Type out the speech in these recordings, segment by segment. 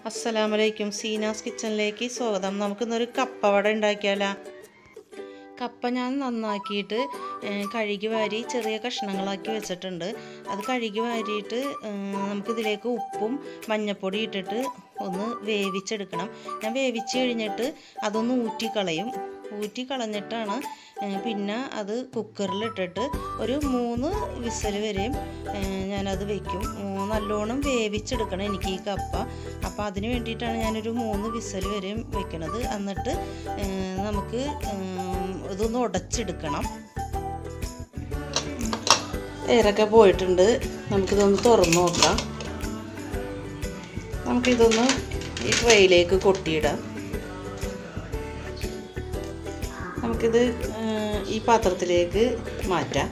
അസ്സലാമലൈക്കും സീനാസ് കിച്ചണിലേക്ക് സ്വാഗതം നമുക്കിന്നൊരു കപ്പ വട ഉണ്ടാക്കിയാലോ കപ്പ ഞാൻ നന്നാക്കിയിട്ട് ഏ, കഴുകി വാരി ചെറിയ കഷ്ണങ്ങളാക്കി വെച്ചിട്ടുണ്ട് അത് കഴുകി വാരിയിട്ട് ഏ, നമുക്കിതിലേക്ക് ഉപ്പും മഞ്ഞൾപ്പൊടി ഇട്ടിട്ട് ഒന്ന് വേവിച്ചെടുക്കണം ഞാൻ വേവിച്ച് കഴിഞ്ഞിട്ട് അതൊന്ന് ഊറ്റി കളയും ഊറ്റി കളഞ്ഞിട്ടാണ് ഏ, പിന്നെ അത് കുക്കറിലിട്ടിട്ട് ഒരു മൂന്ന് വിസൽ വരെയും ഏ, ഞാനത് വെക്കും ഉം, നല്ലോണം വേവിച്ചെടുക്കണം എനിക്ക് ഈ കപ്പ അപ്പോൾ അതിന് വേണ്ടിയിട്ടാണ് ഞാനൊരു മൂന്ന് വിസൽ വരെയും വെക്കണത് എന്നിട്ട് ഏ, നമുക്ക് ഉം, ഇതൊന്ന് ഉടച്ചെടുക്കണം എയറൊക്കെ പോയിട്ടുണ്ട് നമുക്കിതൊന്ന് തുറന്ന് നോക്കാം നമുക്കിതൊന്ന് ഈ ട്രെയിലേക്ക് കൊട്ടിയിടാം നമുക്കിത് ആ, ഈ പാത്രത്തിലേക്ക് മാറ്റാം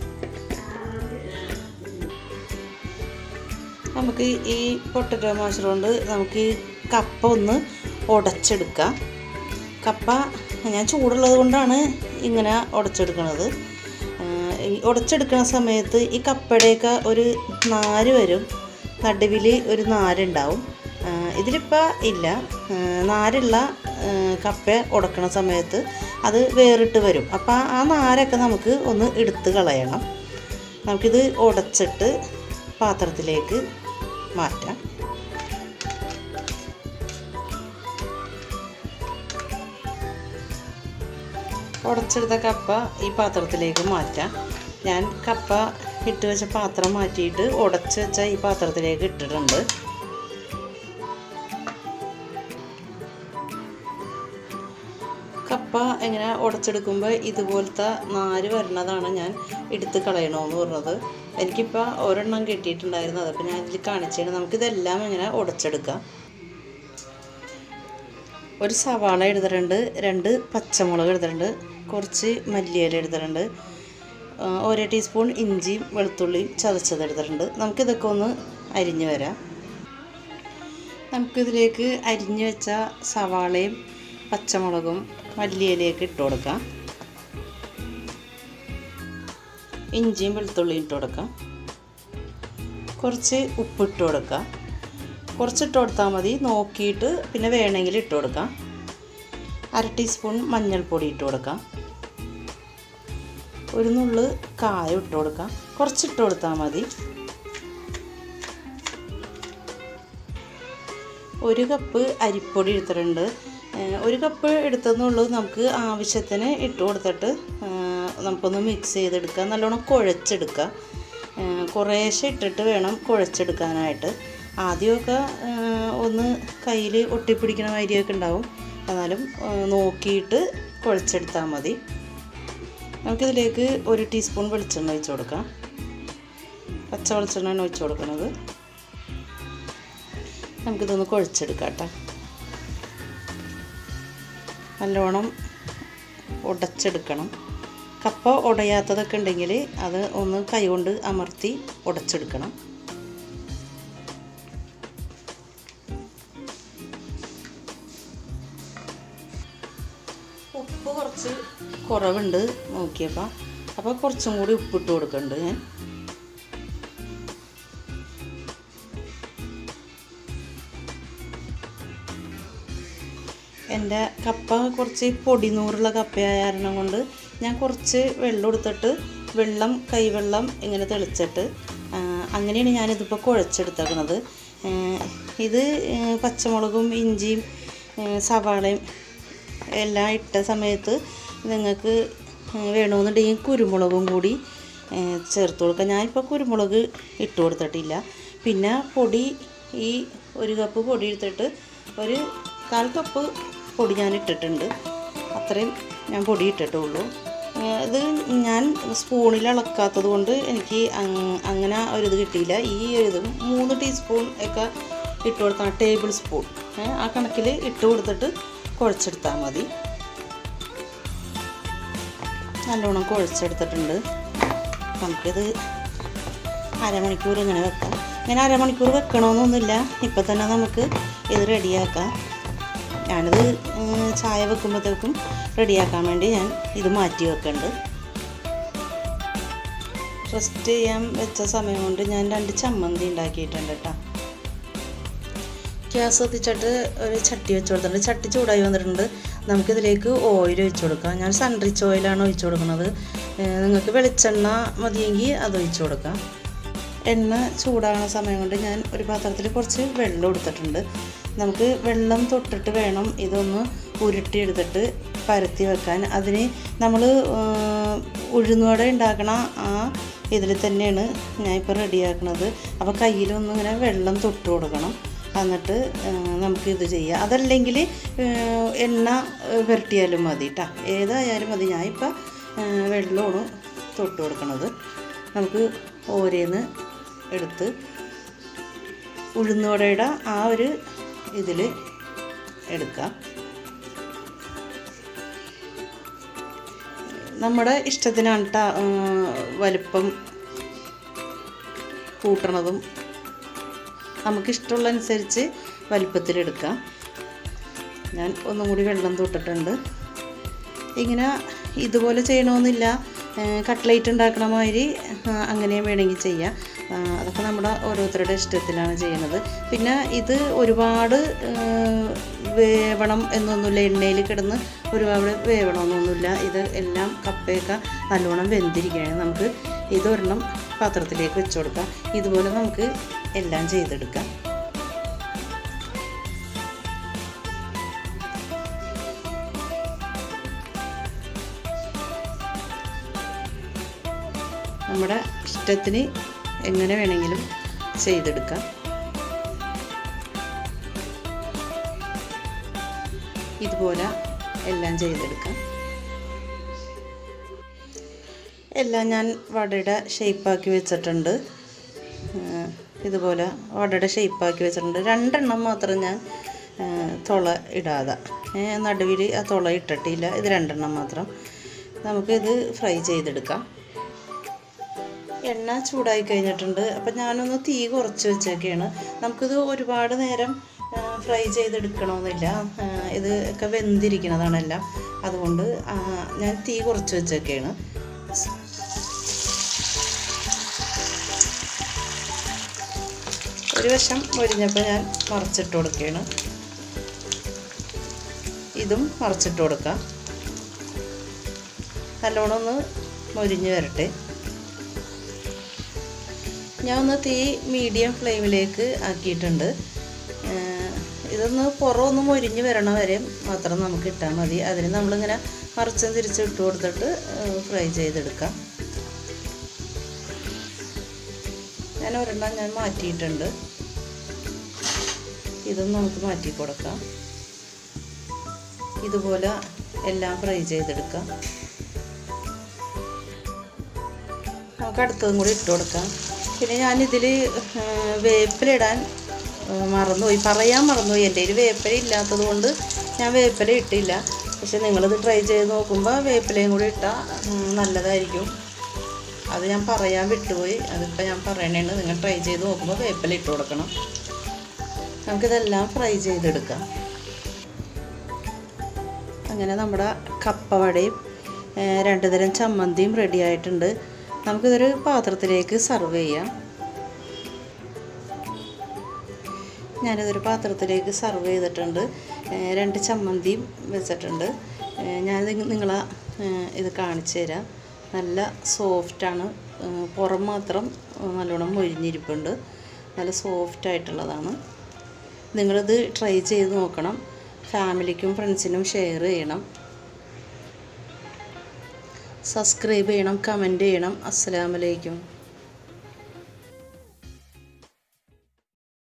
നമുക്ക് ഈ പൊട്ടറ്റോ മാഷ് കൊണ്ട് നമുക്ക് ഈ കപ്പ ഒന്ന് ഉടച്ചെടുക്കാം കപ്പ ഞാൻ ചൂടുള്ളത് കൊണ്ടാണ് ഇങ്ങനെ ഉടച്ചെടുക്കുന്നത് ആ, ഈ ഉടച്ചെടുക്കുന്ന സമയത്ത് ഈ കപ്പയുടെയൊക്കെ ഒരു നാര് വരും നടുവിൽ ഒരു നാരുണ്ടാവും ആ, ഇതിലിപ്പോൾ ഇല്ല ആ, നാരുള്ള ആ, കപ്പ ഉടക്കണ സമയത്ത് അത് വേറിട്ട് വരും അപ്പോൾ ആ നാരൊക്കെ നമുക്ക് ഒന്ന് എടുത്ത് കളയണം നമുക്കിത് ഉടച്ചിട്ട് പാത്രത്തിലേക്ക് മാറ്റാം ഉടച്ചെടുത്ത കപ്പ ഈ പാത്രത്തിലേക്ക് മാറ്റാം ഞാൻ കപ്പ ഇട്ട് വെച്ച പാത്രം മാറ്റിയിട്ട് ഉടച്ച് വെച്ച ഈ പാത്രത്തിലേക്ക് ഇട്ടിട്ടുണ്ട് കപ്പ ഇങ്ങനെ ഉടച്ചെടുക്കുമ്പോൾ ഇതുപോലത്തെ നാര് വരണതാണ് ഞാൻ എടുത്ത് കളയണമെന്ന് പറഞ്ഞത് എനിക്കിപ്പോൾ ഒരെണ്ണം കിട്ടിയിട്ടുണ്ടായിരുന്നു അതപ്പോൾ ഞാൻ ഇതിൽ കാണിച്ചാണ് നമുക്കിതെല്ലാം ഇങ്ങനെ ഉടച്ചെടുക്കാം ഒരു സവാള എടുത്തിട്ടുണ്ട് രണ്ട് പച്ചമുളക് എടുത്തിട്ടുണ്ട് കുറച്ച് മല്ലിയില എടുത്തിട്ടുണ്ട് ആ, ഓരോ ടീസ്പൂൺ ഇഞ്ചിയും വെളുത്തുള്ളിയും ചതച്ചത് എടുത്തിട്ടുണ്ട് നമുക്കിതൊക്കെ ഒന്ന് അരിഞ്ഞു വരാം നമുക്കിതിലേക്ക് അരിഞ്ഞു വെച്ച സവാളയും പച്ചമുളകും മല്ലിയിലേക്ക് ഇട്ട് കൊടുക്കാം ഇഞ്ചിയും വെളുത്തുള്ളിയും ഇട്ട് കൊടുക്കാം കുറച്ച് ഉപ്പിട്ട് കൊടുക്കാം കുറച്ചിട്ട് കൊടുത്താൽ മതി നോക്കിയിട്ട് പിന്നെ വേണമെങ്കിൽ ഇട്ട് കൊടുക്കാം അര ടീസ്പൂൺ മഞ്ഞൾപ്പൊടി ഇട്ട് കൊടുക്കാം ഒരു നുള്ള് കായം ഇട്ട് കൊടുക്കാം കുറച്ചിട്ട് കൊടുത്താൽ മതി ഒരു കപ്പ് അരിപ്പൊടി എടുത്തിട്ടുണ്ട് ഏഹ് ഒരു കപ്പ് എടുത്തെന്നുള്ളൂ നമുക്ക് ആവശ്യത്തിന് ഇട്ട് കൊടുത്തിട്ട് ഏഹ് നമുക്കൊന്ന് മിക്സ് ചെയ്തെടുക്കുക നല്ലോണം കുഴച്ചെടുക്കുക ഏഹ് കുറേശ്ശെ ഇട്ടിട്ട് വേണം കുഴച്ചെടുക്കാനായിട്ട് ആദ്യമൊക്കെ ഏഹ് ഒന്ന് കയ്യിൽ ഒട്ടിപ്പിടിക്കണ മാതിരിയൊക്കെ ഉണ്ടാവും എന്നാലും ഏഹ് നോക്കിയിട്ട് കുഴച്ചെടുത്താൽ മതി നമുക്കിതിലേക്ക് ഒരു ടീസ്പൂൺ വെളിച്ചെണ്ണ ഒഴിച്ച് കൊടുക്കാം പച്ച വെളിച്ചെണ്ണയാണ് ഒഴിച്ച് കൊടുക്കുന്നത് നമുക്കിതൊന്ന് കുഴച്ചെടുക്കാം കേട്ടോ നല്ലോണം ഉടച്ചെടുക്കണം കപ്പ ഉടയാത്തതൊക്കെ ഉണ്ടെങ്കിൽ അത് ഒന്ന് കൈകൊണ്ട് അമർത്തി ഉടച്ചെടുക്കണം ഉപ്പ് കുറച്ച് കുറവുണ്ട് നോക്കിയപ്പോൾ അപ്പോൾ കുറച്ചും കൂടി ഉപ്പിട്ട് കൊടുക്കുന്നുണ്ട് ഞാൻ എൻ്റെ കപ്പ കുറച്ച് പൊടി നൂറുള്ള കപ്പയായ കാരണം കൊണ്ട് ഞാൻ കുറച്ച് വെള്ളം എടുത്തിട്ട് വെള്ളം കൈവെള്ളം ഇങ്ങനെ തെളിച്ചിട്ട് ആ, അങ്ങനെയാണ് ഞാനിതിപ്പോൾ കുഴച്ചെടുത്തേക്കണത് ആ, ഇത് ആ, പച്ചമുളകും ഇഞ്ചിയും ആ, സവാളയും എല്ലാം ഇട്ട സമയത്ത് നിങ്ങൾക്ക് വേണമെന്നുണ്ടെങ്കിൽ കുരുമുളകും കൂടി ആ, ചേർത്ത് കൊടുക്കാം ഞാനിപ്പോൾ കുരുമുളക് ഇട്ട് കൊടുത്തിട്ടില്ല പിന്നെ പൊടി ഈ ഒരു കപ്പ് പൊടി എടുത്തിട്ട് ഒരു കാൽ കപ്പ് പൊടി ഞാൻ ഇട്ടിട്ടുണ്ട് അത്രയും ഞാൻ പൊടി ഇട്ടിട്ടുള്ളൂ ഏഹ് ഇത് ഞാൻ സ്പൂണിൽ ഇളക്കാത്തത് കൊണ്ട് എനിക്ക് അങ്- അങ്ങനെ ഒരു ഇത് കിട്ടിയില്ല ഈ ഒരു ഇത് മൂന്ന് ടീസ്പൂൺ ഒക്കെ ഇട്ട് കൊടുത്താൽ ടേബിൾ സ്പൂൺ ഏഹ് ആ കണക്കിൽ ഇട്ട് കൊടുത്തിട്ട് കുഴച്ചെടുത്താൽ മതി നല്ലോണം കുഴച്ചെടുത്തിട്ടുണ്ട് നമുക്കിത് അരമണിക്കൂർ ഇങ്ങനെ വെക്കാം ഇങ്ങനെ അരമണിക്കൂർ വെക്കണമെന്നൊന്നുമില്ല ഇപ്പം തന്നെ നമുക്ക് ഇത് റെഡിയാക്കാം ഞാനിത് ഉം, ചായ വെക്കുമ്പോഴത്തേക്കും റെഡിയാക്കാൻ വേണ്ടി ഞാൻ ഇത് മാറ്റി വെക്കുന്നുണ്ട് റെസ്റ്റ് ചെയ്യാൻ വെച്ച സമയം കൊണ്ട് ഞാൻ രണ്ട് ചമ്മന്തി ഉണ്ടാക്കിയിട്ടുണ്ട് കേട്ടോ ഗ്യാസ് കത്തിച്ചിട്ട് ഒരു ചട്ടി വെച്ച് കൊടുത്തിട്ടുണ്ട് ചട്ടി ചൂടായി വന്നിട്ടുണ്ട് നമുക്കിതിലേക്ക് ഓയിൽ ഒഴിച്ച് കൊടുക്കാം ഞാൻ സൺറിച്ച് ഓയിലാണ് ഒഴിച്ച് കൊടുക്കുന്നത് ഏഹ് നിങ്ങൾക്ക് വെളിച്ചെണ്ണ മതിയെങ്കിൽ അത് ഒഴിച്ച് കൊടുക്കാം എണ്ണ ചൂടാകുന്ന സമയം കൊണ്ട് ഞാൻ ഒരു പാത്രത്തിൽ കുറച്ച് വെള്ളം എടുത്തിട്ടുണ്ട് നമുക്ക് വെള്ളം തൊട്ടിട്ട് വേണം ഇതൊന്ന് ഉരുട്ടിയെടുത്തിട്ട് പരത്തി വെക്കാൻ അതിന് നമ്മൾ ഉഴുന്നുവട ഉണ്ടാക്കണ ആ ഇതിൽ തന്നെയാണ് ഞാൻ ഇപ്പോൾ റെഡിയാക്കണത് അപ്പോൾ കയ്യിലൊന്നും ഇങ്ങനെ വെള്ളം തൊട്ട് കൊടുക്കണം എന്നിട്ട് നമുക്ക് ഇത് ചെയ്യാം അതല്ലെങ്കിൽ എണ്ണ പുരട്ടിയാലും മതി കേട്ടോ ഏതായാലും മതി ഞാനിപ്പോൾ വെള്ളമാണ് തൊട്ട് കൊടുക്കണത് നമുക്ക് ഓരോന്ന് എടുത്ത് ഉഴുന്നുവടയുടെ ആ ഒരു ഇതിൽ എടുക്കാം നമ്മുടെ ഇഷ്ടത്തിനാണ് ട്ടാ, ആ, വലിപ്പം കൂട്ടണതും നമുക്കിഷ്ടമുള്ള അനുസരിച്ച് വലിപ്പത്തിലെടുക്കാം ഞാൻ ഒന്നും കൂടി വെള്ളം തൊട്ടിട്ടുണ്ട് ഇങ്ങനെ ഇതുപോലെ ചെയ്യണമെന്നില്ല കട്ട്ലേറ്റ് ഉണ്ടാക്കണ മാതിരി ആ, അങ്ങനെയും വേണമെങ്കിൽ ചെയ്യാം ആ, അതൊക്കെ നമ്മുടെ ഓരോരുത്തരുടെ ഇഷ്ടത്തിലാണ് ചെയ്യുന്നത് പിന്നെ ഇത് ഒരുപാട് ആ, വേവണം എന്നൊന്നുമില്ല എണ്ണയിൽ കിടന്ന് ഒരുപാട് വേവണമെന്നൊന്നുമില്ല ഇത് എല്ലാം കപ്പയൊക്കെ നല്ലോണം വെന്തിരിക്കുകയാണ് നമുക്ക് ഇതൊരെണ്ണം പാത്രത്തിലേക്ക് വെച്ച് കൊടുക്കാം ഇതുപോലെ നമുക്ക് എല്ലാം ചെയ്തെടുക്കാം നമ്മുടെ ഇഷ്ടത്തിന് എങ്ങനെ വേണമെങ്കിലും ചെയ്തെടുക്കാം ഇതുപോലെ എല്ലാം ചെയ്തെടുക്കാം എല്ലാം ഞാൻ വടയുടെ ഷേപ്പാക്കി വെച്ചിട്ടുണ്ട് ആ, ഇതുപോലെ വടയുടെ ഷേപ്പാക്കി വെച്ചിട്ടുണ്ട് രണ്ടെണ്ണം മാത്രം ഞാൻ ആ, തുള ഇടാതെ നടുവിൽ ആ തുള ഇട്ടിട്ടില്ല ഇത് രണ്ടെണ്ണം മാത്രം നമുക്കിത് ഫ്രൈ ചെയ്തെടുക്കാം എണ്ണ ചൂടായി കഴിഞ്ഞിട്ടുണ്ട് അപ്പം ഞാനൊന്ന് തീ കുറച്ച് വെച്ചൊക്കെയാണ് നമുക്കിത് ഒരുപാട് നേരം ആ, ഫ്രൈ ചെയ്തെടുക്കണമെന്നില്ല ആ, ഇത് ഒക്കെ വെന്തിരിക്കണതാണെല്ലാം അതുകൊണ്ട് ആ, ഞാൻ തീ കുറച്ച് വെച്ചൊക്കെയാണ് ഒരു വശം മൊരിഞ്ഞപ്പോൾ ഞാൻ മറിച്ചിട്ട് കൊടുക്കുകയാണ് ഇതും മറിച്ചിട്ട് കൊടുക്കാം നല്ലോണം ഒന്ന് മൊരിഞ്ഞ് വരട്ടെ ഞാൻ ഒന്ന് തീ മീഡിയം ഫ്ലെയിമിലേക്ക് ആക്കിയിട്ടുണ്ട് ഏഹ് ഇതൊന്ന് പുറമൊന്ന് മൊരിഞ്ഞ് വരണ വരെ മാത്രം നമുക്ക് ഇട്ടാൽ മതി അതിന് നമ്മളിങ്ങനെ മറിച്ചും തിരിച്ചും ഇട്ട് കൊടുത്തിട്ട് ഫ്രൈ ചെയ്തെടുക്കാം ഞാൻ ഒരെണ്ണം ഞാൻ മാറ്റിയിട്ടുണ്ട് ഇതും നമുക്ക് മാറ്റി കൊടുക്കാം ഇതുപോലെ എല്ലാം ഫ്രൈ ചെയ്തെടുക്കാം നമുക്ക് അടുത്തതും കൂടി ഇട്ട് കൊടുക്കാം പിന്നെ ഞാനിതിൽ വേപ്പിലിടാൻ ആ, മറന്നുപോയി പറയാൻ മറന്നുപോയി എൻ്റെ കയ്യിൽ വേപ്പില ഇല്ലാത്തത് കൊണ്ട് ഞാൻ വേപ്പില ഇട്ടില്ല പക്ഷെ നിങ്ങളിത് ട്രൈ ചെയ്ത് നോക്കുമ്പോൾ വേപ്പിലയും കൂടി ഇട്ടാൽ നല്ലതായിരിക്കും അത് ഞാൻ പറയാൻ വിട്ടുപോയി അതിപ്പോൾ ഞാൻ പറയണേണ് നിങ്ങൾ ട്രൈ ചെയ്ത് നോക്കുമ്പോൾ വേപ്പില ഇട്ട് കൊടുക്കണം നമുക്കിതെല്ലാം ഫ്രൈ ചെയ്തെടുക്കാം അങ്ങനെ നമ്മുടെ കപ്പ വടയും ഏഹ്, രണ്ട് തരം ചമ്മന്തിയും റെഡി ആയിട്ടുണ്ട് നമുക്കിതൊരു പാത്രത്തിലേക്ക് സർവ് ചെയ്യാം ഞാനിതൊരു പാത്രത്തിലേക്ക് സർവ് ചെയ്തിട്ടുണ്ട് ഏഹ്, രണ്ട് ചമ്മന്തിയും വെച്ചിട്ടുണ്ട് ഏഹ്, ഞാൻ നിങ്ങളെ ഇത് കാണിച്ചു തരാം നല്ല സോഫ്റ്റാണ് പുറം മാത്രം ഏഹ്, നല്ലോണം മൊരിഞ്ഞിരിപ്പുണ്ട് നല്ല സോഫ്റ്റ് ആയിട്ടുള്ളതാണ് നിങ്ങളിത് ട്രൈ ചെയ്ത് നോക്കണം ഫാമിലിക്കും ഫ്രണ്ട്സിനും ഷെയർ ചെയ്യണം സബ്സ്ക്രൈബ് ചെയ്യണം കമൻറ്റ് ചെയ്യണം അസ്സലാമലൈക്കും